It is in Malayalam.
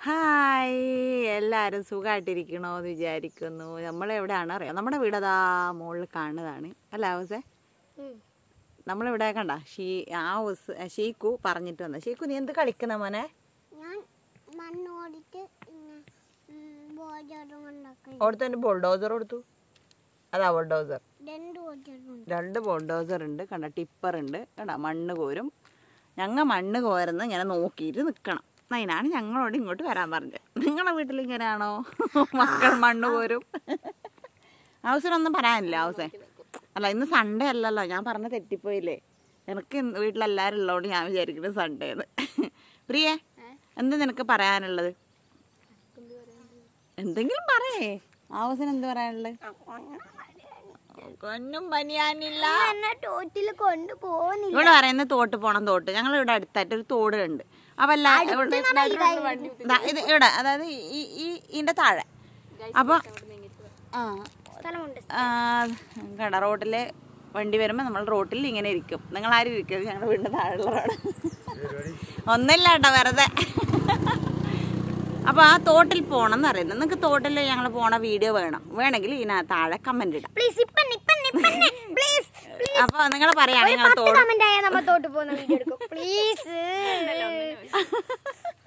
ഹായ് എല്ലാവരും സുഖമായിട്ടിരിക്കണോ എന്ന് വിചാരിക്കുന്നു നമ്മളെവിടെയാണ് അറിയാം നമ്മുടെ വീട് അതാ മുകളിൽ കാണുന്നതാണ് അല്ല ഹൗസേ നമ്മളിവിടെ കണ്ട ഷീ ആ ഹൗസ് ഷീക്കു പറഞ്ഞിട്ട് വന്ന ഷീക്കു നീ എന്ത് കളിക്കുന്ന മോനെ ഞാൻ മണ്ണോടിച്ച് ബോജറും ഉണ്ടാക്കി അവിടുത്തെ ബുൾഡോസർ കൊടുത്തു അതാ ബുൾഡോസർ രണ്ട് ബോജറുണ്ട് രണ്ട് ബുൾഡോസർ ഉണ്ട് കണ്ട ടിപ്പർ ഉണ്ട് കണ്ട മണ്ണ് കോരും ഞങ്ങൾ മണ്ണ് കോരുന്ന ഇങ്ങനെ നോക്കിയിട്ട് നിൽക്കണം അതിനാണ് ഞങ്ങളോട് ഇങ്ങോട്ട് വരാൻ പറഞ്ഞത് നിങ്ങളെ വീട്ടിൽ ഇങ്ങനെയാണോ മക്കൾ മണ്ണ് കോരും ഹൗസിനൊന്നും പറയാനില്ല ഹൗസേ അല്ല ഇന്ന് സൺഡേ അല്ലല്ലോ ഞാൻ പറഞ്ഞ തെറ്റിപ്പോയില്ലേ എനിക്ക് ഇന്ന് വീട്ടിലെല്ലാവരും ഉള്ളതുകൊണ്ട് ഞാൻ വിചാരിക്കുന്നത് സൺഡേ എന്ന് പ്രിയേ എന്താ നിനക്ക് പറയാനുള്ളത് എന്തെങ്കിലും പറയേ ഹൗസിന് എന്ത് പറയാനുള്ളത് ഒന്നും പനിയാനില്ല എന്നെ ടോട്ടിൽ കൊണ്ടുപോകുന്നില്ല ഇവിടെ പറയുന്നത് തോട്ട് പോണം തോട്ട് ഞങ്ങൾ ഇവിടെ അടുത്തായിട്ട് ഒരു തോട് ഉണ്ട് അപ്പൊ എല്ലാ ഇവിടെ- ദാ ഇത് ഇവിടെ അതായത് ഈ ഈ ഇതിന്റെ താഴെ അപ്പൊ ആ സ്ഥലമുണ്ട് ആ, കട റോഡില് വണ്ടി വരുമ്പോൾ നമ്മൾ റോട്ടിൽ ഇങ്ങനെ ഇരിക്കും നിങ്ങൾ ആരും ഇരിക്കരുത് ഞങ്ങളുടെ വീടിന്റെ താഴെയുള്ള റോഡ് ഒന്നില്ല കേട്ടോ വെറുതെ അപ്പൊ ആ തോട്ടിൽ പോണം എന്ന് പറയുന്നത് നിങ്ങൾക്ക് തോട്ടിൽ ഞങ്ങൾ പോണ വീഡിയോ വേണം വേണമെങ്കിൽ ഇതിനകത്ത് താഴെ കമന്റ് ഇടാം പ്ലീസ് ഇപ്പൻ ഇപ്പൻ ഇപ്പൻ പ്ലീസ് അപ്പൊ നിങ്ങൾ പറയുകയാണെങ്കിൽ ഞങ്ങൾ തോട് കമന്റ് ആയാൽ നമ്മൾ തോട്ട് പോകുന്ന വീഡിയോ എടുക്കും പ്ലീസ്